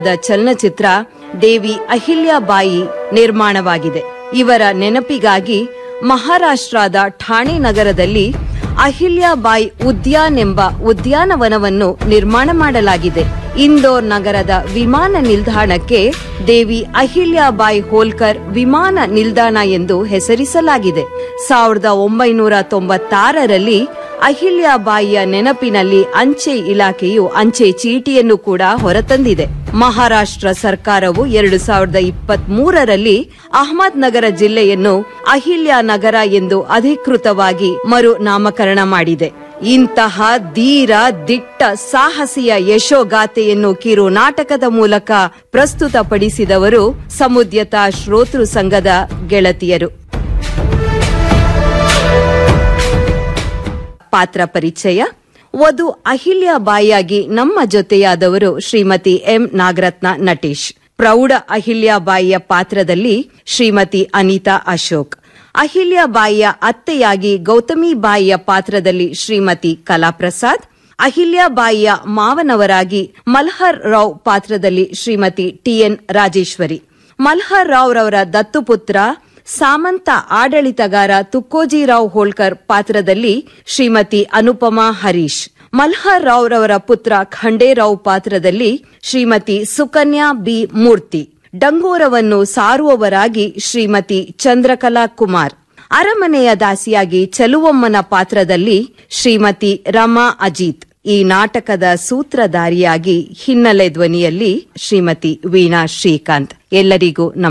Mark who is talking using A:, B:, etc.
A: the ಚಲನಚಿತ್ರ ದೇವಿ ಅಹಿಲ್ಯಾಬಾಯಿ ನಿರ್ಮಾಣವಾಗಿದೆ ಇವರ ನೆನಪಿಗಾಗಿ ಮಹಾರಾಷ್ಟ್ರದ ಠಾಣೆ ನಗರದಲ್ಲಿ ಅಹಿಲ್ಯಾಬಾಯಿ ಉದ್ಯಾನ್ ಎಂಬ ಉದ್ಯಾನವನವನ್ನು ನಿರ್ಮಾಣ ಮಾಡಲಾಗಿದೆ ಇಂದೋರ್ ನಗರದ ವಿಮಾನ ನಿಲ್ದಾಣಕ್ಕೆ ದೇವಿ ಅಹಿಲ್ಯಾಬಾಯಿ ಹೋಲ್ಕರ್ ವಿಮಾನ ನಿಲ್ದಾಣ ಎಂದು ಹೆಸರಿಸಲಾಗಿದೆ ಸಾವಿರದ ಒಂಬೈನೂರ ತೊಂಬತ್ತಾರರಲ್ಲಿ ಅಹಿಲ್ಯಾಬಾಯಿಯ ನೆನಪಿನಲ್ಲಿ ಅಂಚೆ ಇಲಾಖೆಯು ಅಂಚೆ ಚೀಟಿಯನ್ನು ಕೂಡ ಹೊರತಂದಿದೆ ಮಹಾರಾಷ್ಟ್ರ ಸರ್ಕಾರವು ಎರಡು ಸಾವಿರದ ಇಪ್ಪತ್ತ್ ಮೂರರಲ್ಲಿ ಅಹಮದ್ ನಗರ ಜಿಲ್ಲೆಯನ್ನು ಅಹಿಲ್ಯ ನಗರ ಎಂದು ಅಧಿಕೃತವಾಗಿ ಮರು ನಾಮಕರಣ ಮಾಡಿದೆ ಇಂತಹ ಧೀರ ದಿಟ್ಟ ಸಾಹಸಿಯ ಯಶೋಗಾಥೆಯನ್ನು ಕಿರು ನಾಟಕದ ಮೂಲಕ ಪ್ರಸ್ತುತಪಡಿಸಿದವರು ಸಮುದ್ಯತಾ ಶ್ರೋತೃ ಸಂಘದ ಗೆಳತಿಯರು ಪಾತ್ರ ಪರಿಚಯ ವಧು ಅಹಿಲ್ಯಾಬಾಯಿಯಾಗಿ ನಮ್ಮ ಜೊತೆಯಾದವರು ಶ್ರೀಮತಿ ಎಂ ನಾಗರತ್ನ ನಟೇಶ್ ಪ್ರೌಢ ಅಹಿಲ್ಯಾಬಾಯಿಯ ಪಾತ್ರದಲ್ಲಿ ಶ್ರೀಮತಿ ಅನಿತಾ ಅಶೋಕ್ ಅಹಿಲ್ಯಾಬಾಯಿಯ ಅತ್ತೆಯಾಗಿ ಗೌತಮಿಬಾಯಿಯ ಪಾತ್ರದಲ್ಲಿ ಶ್ರೀಮತಿ ಕಲಾಪ್ರಸಾದ್ ಅಹಿಲ್ಯಾಬಾಯಿಯ ಮಾವನವರಾಗಿ ಮಲ್ಹರ್ ರಾವ್ ಪಾತ್ರದಲ್ಲಿ ಶ್ರೀಮತಿ ಟಿಎನ್ ರಾಜೇಶ್ವರಿ ಮಲ್ಹರ್ ರಾವ್ ರವರ ದತ್ತುಪುತ್ರ ಸಾಮಂತ ಆಡಳಿತಗಾರ ತುಕ್ಕೋಜಿರಾವ್ ಹೋಳ್ಕರ್ ಪಾತ್ರದಲ್ಲಿ ಶ್ರೀಮತಿ ಅನುಪಮಾ ಹರೀಶ್ ಮಲ್ಹರ್ ರಾವ್ ರವರ ಪುತ್ರ ಖಂಡೇರಾವ್ ಪಾತ್ರದಲ್ಲಿ ಶ್ರೀಮತಿ ಸುಕನ್ಯಾ ಬಿ ಮೂರ್ತಿ ಡಂಗೋರವನ್ನು ಸಾರುವವರಾಗಿ ಶ್ರೀಮತಿ ಚಂದ್ರಕಲಾ ಕುಮಾರ್ ಅರಮನೆಯ ದಾಸಿಯಾಗಿ ಚೆಲುವಮ್ಮನ ಪಾತ್ರದಲ್ಲಿ ಶ್ರೀಮತಿ ರಮಾ ಅಜಿತ್ ಈ ನಾಟಕದ ಸೂತ್ರಧಾರಿಯಾಗಿ ಹಿನ್ನೆಲೆ ಧ್ವನಿಯಲ್ಲಿ ಶ್ರೀಮತಿ ವೀಣಾ ಶ್ರೀಕಾಂತ್ ಎಲ್ಲರಿಗೂ